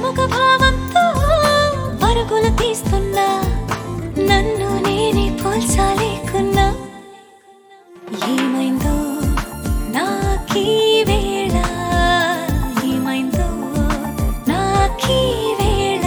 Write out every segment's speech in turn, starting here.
ఒక భావంతో పరుగులు తీస్తున్నా నన్ను నేనే పోల్చాలేకున్నా ఏమైందో నాకీ వేళ ఏమైందో నాకీ వేళ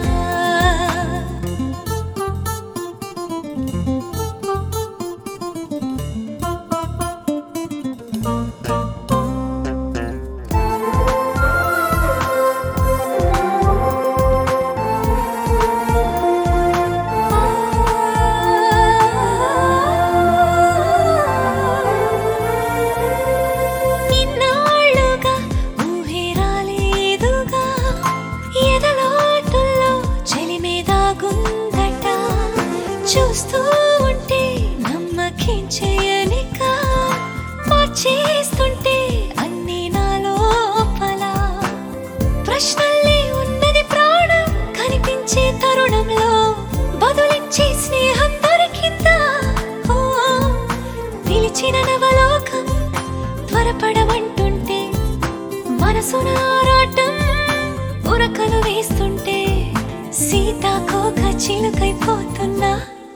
ఇన్నాళ్ళుగా ఊహే రాలేదుగా ఎదలోటుల్లో చెలిమే దాగుందట చూస్తూ ఉంటే నమ్మకించేయనిక చేస్తుంటే అన్ని నా లోపల ప్రశ్నల్లే ఉన్నది ప్రాణం కనిపించే తరుణంలో బదులిచ్చే స్నేహం దొరికిందా ఓ, పిలిచిన నవలోకం త్వరపడమంటుంటే మనసున ఆరాటం ఉరకలు వేస్తుంటే సీతాకోక చిలుకైపోతున్నా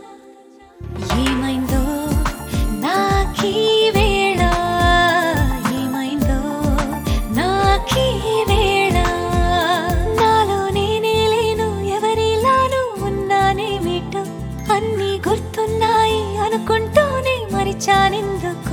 ఏమైందో నాకీ వేళ ఏమైందో నాకీ వేళ నాలో నేనే లేను ఎవరిలాను ఉన్నానేమిటో అన్నీ గుర్తున్నాయి అనుకుంటూనే మరిచానెందుకు